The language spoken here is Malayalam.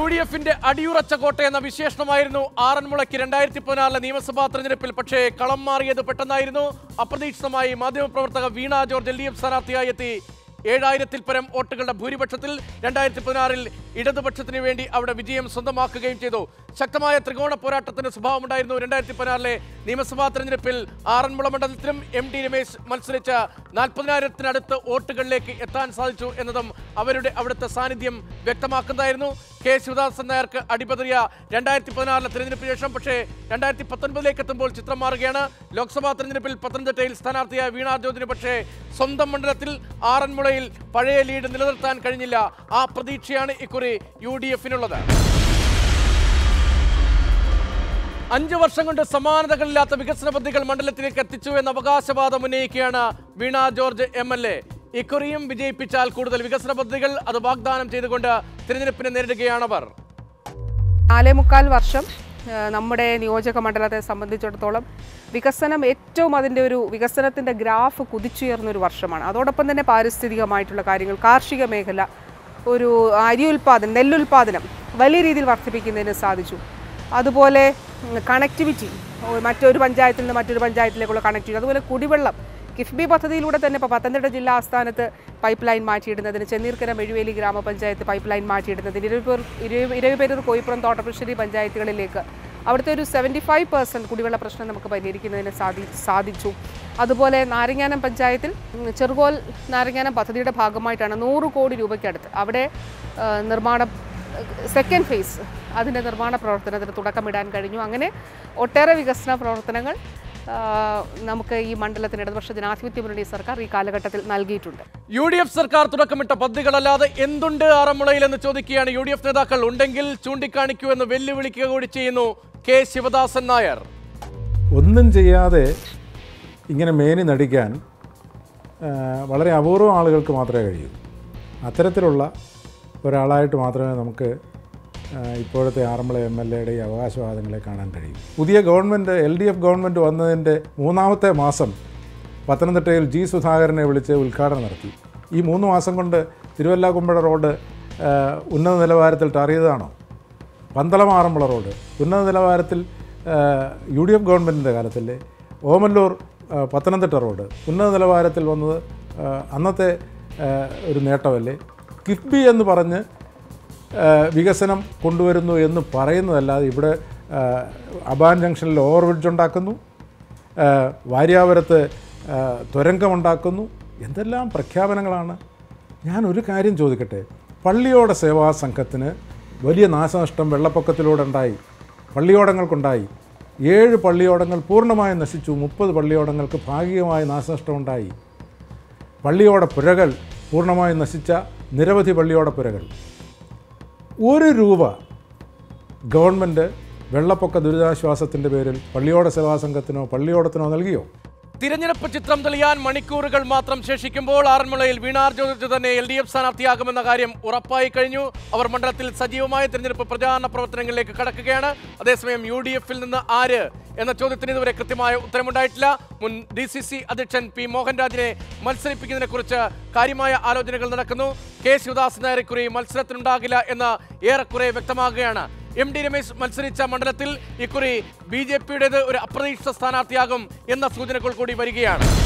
ഡി എഫിന്റെ അടിയുറച്ച കോട്ട എന്ന വിശേഷണമായിരുന്നു ആറന്മുളയ്ക്ക് രണ്ടായിരത്തി പതിനാറിലെ നിയമസഭാ തെരഞ്ഞെടുപ്പിൽ പക്ഷേ കളം മാറിയത് പെട്ടെന്നായിരുന്നു അപ്രതീക്ഷിതമായി മാധ്യമപ്രവർത്തക Veena George L D F സ്ഥാനാർത്ഥിയായി എത്തി ഏഴായിരത്തിൽ പരം വോട്ടുകളുടെ ഭൂരിപക്ഷത്തിൽ രണ്ടായിരത്തി പതിനാറിൽ ഇടതുപക്ഷത്തിന് വേണ്ടി അവിടെ വിജയം സ്വന്തമാക്കുകയും ചെയ്തു ശക്തമായ ത്രികോണ പോരാട്ടത്തിന്റെ സ്വഭാവമുണ്ടായിരുന്നു രണ്ടായിരത്തി പതിനാറിലെ നിയമസഭാ തെരഞ്ഞെടുപ്പിൽ ആറന്മുള മണ്ഡലത്തിലും എം ടി രമേശ് മത്സരിച്ച നാൽപ്പതിനായിരത്തിനടുത്ത് വോട്ടുകളിലേക്ക് എത്താൻ സാധിച്ചു എന്നതും അവരുടെ അവിടുത്തെ സാന്നിധ്യം വ്യക്തമാക്കുന്നതായിരുന്നു കെ ശിവദാസൻ നായർക്ക് അടിപതറിയ രണ്ടായിരത്തി പതിനാറിലെ തെരഞ്ഞെടുപ്പിന് ശേഷം പക്ഷേ രണ്ടായിരത്തി പത്തൊൻപതിലേക്ക് എത്തുമ്പോൾ ചിത്രം മാറുകയാണ് ലോക്സഭാ തെരഞ്ഞെടുപ്പിൽ പത്തനംതിട്ടയിൽ സ്ഥാനാർത്ഥിയായ വീണ ജോർജിന് പക്ഷേ സ്വന്തം മണ്ഡലത്തിൽ ആറന്മുളയിൽ പഴയ ലീഡ് നിലനിർത്താൻ കഴിഞ്ഞില്ല ആ പ്രതീക്ഷയാണ് ഇക്കുറി യു ഡി എഫിനുള്ളത് അഞ്ചു വർഷം കൊണ്ട് സമാനതകളില്ലാത്ത വികസന പദ്ധതികൾ മണ്ഡലത്തിലേക്ക് എത്തിച്ചു എന്ന അവകാശവാദം ഉന്നയിക്കുകയാണ് Veena George M L A ഇക്കുറിയും വിജയിപ്പിച്ചാൽ കൂടുതൽ വികസന പദ്ധതികൾ അത് വാഗ്ദാനം ചെയ്തുകൊണ്ട് തിരഞ്ഞെടുപ്പിനെ നേരിടുകയാണവർ നാലേ മുക്കാൽ വർഷം ആ, നമ്മുടെ നിയോജക മണ്ഡലത്തെ സംബന്ധിച്ചിടത്തോളം വികസനം ഏറ്റവും അതിൻ്റെ ഒരു വികസനത്തിൻ്റെ ഗ്രാഫ് കുതിച്ചുയർന്ന ഒരു വർഷമാണ് അതോടൊപ്പം തന്നെ പാരിസ്ഥിതികമായിട്ടുള്ള കാര്യങ്ങൾ കാർഷിക മേഖല ഒരു അരി ഉൽപ്പാദനം നെല്ലുൽപാദനം വലിയ രീതിയിൽ വർദ്ധിപ്പിക്കുന്നതിന് സാധിച്ചു അതുപോലെ കണക്ടിവിറ്റി മറ്റൊരു പഞ്ചായത്തിൽ നിന്ന് മറ്റൊരു പഞ്ചായത്തിലേക്കുള്ള കണക്ടിവിറ്റി അതുപോലെ കുടിവെള്ളം കിഫ്ബി പദ്ധതിയിലൂടെ തന്നെ ഇപ്പോൾ പത്തനംതിട്ട ജില്ലാ ആസ്ഥാനത്ത് പൈപ്പ് ലൈൻ മാറ്റിയിടുന്നതിന് ചെന്നീർക്കര മെഴുവേലി ഗ്രാമപഞ്ചായത്ത് പൈപ്പ് ലൈൻ മാറ്റിയിടുന്നതിന് ഇരുപേർ ഇരവിപേരൂർ കോയിപ്പുറം തോട്ടപ്പുശ്ശേരി പഞ്ചായത്തുകളിലേക്ക് അവിടുത്തെ ഒരു സെവൻറ്റി ഫൈവ് പെർസെൻറ്റ് കുടിവെള്ള പ്രശ്നം നമുക്ക് പരിഹരിക്കുന്നതിന് സാധി സാധിച്ചു അതുപോലെ നാരങ്ങാനം പഞ്ചായത്തിൽ ഉം, ചെറുകോൽ നാരങ്ങാനം പദ്ധതിയുടെ ഭാഗമായിട്ടാണ് നൂറ് കോടി രൂപയ്ക്കടുത്ത് അവിടെ ആ, നിർമ്മാണം സെക്കൻഡ് ഫേസ് അതിൻ്റെ നിർമ്മാണ പ്രവർത്തനത്തിന് തുടക്കമിടാൻ കഴിഞ്ഞു അങ്ങനെ ഒട്ടേറെ വികസന പ്രവർത്തനങ്ങൾ ആ, നമുക്ക് ഈ മണ്ഡലത്തിന് ഇടതുപക്ഷ ജനാധിപത്യ മുന്നണി സർക്കാർ ഈ കാലഘട്ടത്തിൽ നൽകിയിട്ടുണ്ട് യു ഡി എഫ് സർക്കാർ തുടക്കമിട്ട പദ്ധതികളല്ലാതെ എന്തുണ്ട് ആറന്മുളയിൽ എന്ന് ചോദിക്കുകയാണ് യു ഡി എഫ് നേതാക്കൾ ഉണ്ടെങ്കിൽ ചൂണ്ടിക്കാണിക്കൂ എന്ന് വെല്ലുവിളിക്കുക കൂടി ചെയ്യുന്നു കെ ശിവദാസൻ നായർ ഒന്നും ചെയ്യാതെ ഇങ്ങനെ മേനി നടിക്കാൻ ആ, വളരെ അപൂർവം ആളുകൾക്ക് മാത്രമേ കഴിയൂ അത്തരത്തിലുള്ള ഒരാളായിട്ട് മാത്രമേ നമുക്ക് ആ, ഇപ്പോഴത്തെ ആറന്മുള എം എൽ എയുടെ ഈ അവകാശവാദങ്ങളെ കാണാൻ കഴിയും പുതിയ government L D F government വന്നതിൻ്റെ മൂന്നാമത്തെ മാസം പത്തനംതിട്ടയിൽ ജി സുധാകരനെ വിളിച്ച് ഉദ്ഘാടനം നടത്തി ഈ മൂന്ന് മാസം കൊണ്ട് തിരുവല്ല കുമ്പഴ റോഡ് ആ, ഉന്നത നിലവാരത്തിൽ ടാർ ചെയ്തതാണോ പന്തളം ആറന്മുള റോഡ് ഉന്നത നിലവാരത്തിൽ യു ഡി എഫ് ഗവൺമെൻറ്റിൻ്റെ കാലത്തല്ലേ ഓമല്ലൂർ ആ, പത്തനംതിട്ട റോഡ് ഉന്നത നിലവാരത്തിൽ വന്നത് ആ, അന്നത്തെ ആ, ഒരു നേട്ടമല്ലേ കിഫ്ബി എന്ന് പറഞ്ഞ് ആ, വികസനം കൊണ്ടുവരുന്നു എന്ന് പറയുന്നതല്ലാതെ ഇവിടെ ആ, അബാൻ ജംഗ്ഷനിൽ ഓവർ ബ്രിഡ്ജ് ഉണ്ടാക്കുന്നു ആ, വാര്യാപുരത്ത് ആ, തുരങ്കമുണ്ടാക്കുന്നു എന്തെല്ലാം പ്രഖ്യാപനങ്ങളാണ് ഞാൻ ഒരു കാര്യം ചോദിക്കട്ടെ പള്ളിയോട സേവാ സംഘത്തിന് വലിയ നാശനഷ്ടം വെള്ളപ്പൊക്കത്തിലൂടെ ഉണ്ടായി പള്ളിയോടങ്ങൾക്കുണ്ടായി ഏഴ് പള്ളിയോടങ്ങൾ പൂർണ്ണമായും നശിച്ചു മുപ്പത് പള്ളിയോടങ്ങൾക്ക് ഭാഗികമായ നാശനഷ്ടമുണ്ടായി പള്ളിയോട പുഴകൾ പൂർണ്ണമായും നശിച്ച നിരവധി പള്ളിയോട പുഴകൾ ഒരു രൂപ ഗവൺമെൻറ് വെള്ളപ്പൊക്ക ദുരിതാശ്വാസത്തിൻ്റെ പേരിൽ പള്ളിയോട സേവാ സംഘത്തിനോ പള്ളിയോടത്തിനോ നൽകിയോ തിരഞ്ഞെടുപ്പ് ചിത്രം തെളിയാൻ മണിക്കൂറുകൾ മാത്രം ശേഷിക്കുമ്പോൾ ആറന്മുളയിൽ വീണാർ ജോർജ് തന്നെ എൽ ഡി എഫ് സ്ഥാനാർത്ഥിയാകുമെന്ന കാര്യം ഉറപ്പായി കഴിഞ്ഞു അവർ മണ്ഡലത്തിൽ സജീവമായ തിരഞ്ഞെടുപ്പ് പ്രചാരണ പ്രവർത്തനങ്ങളിലേക്ക് കടക്കുകയാണ് അതേസമയം യു ഡി എഫിൽ നിന്ന് ആര് എന്ന ചോദ്യത്തിന് ഇതുവരെ കൃത്യമായ ഉത്തരമുണ്ടായിട്ടില്ല മുൻ ഡി സി സി അധ്യക്ഷൻ പി മോഹൻരാജിനെ മത്സരിപ്പിക്കുന്നതിനെ കുറിച്ച് കാര്യമായ ആലോചനകൾ നടക്കുന്നു കെ ശിവദാസ് നായർ ഇക്കുറി മത്സരത്തിനുണ്ടാകില്ല എന്ന് ഏറെക്കുറെ വ്യക്തമാകുകയാണ് എം ഡി രമേശ് മത്സരിച്ച മണ്ഡലത്തിൽ ഇക്കുറി ബി ജെ പിയുടേത് ഒരു അപ്രതീക്ഷിത സ്ഥാനാർത്ഥിയാകും എന്ന സൂചനകൾ കൂടി വരികയാണ്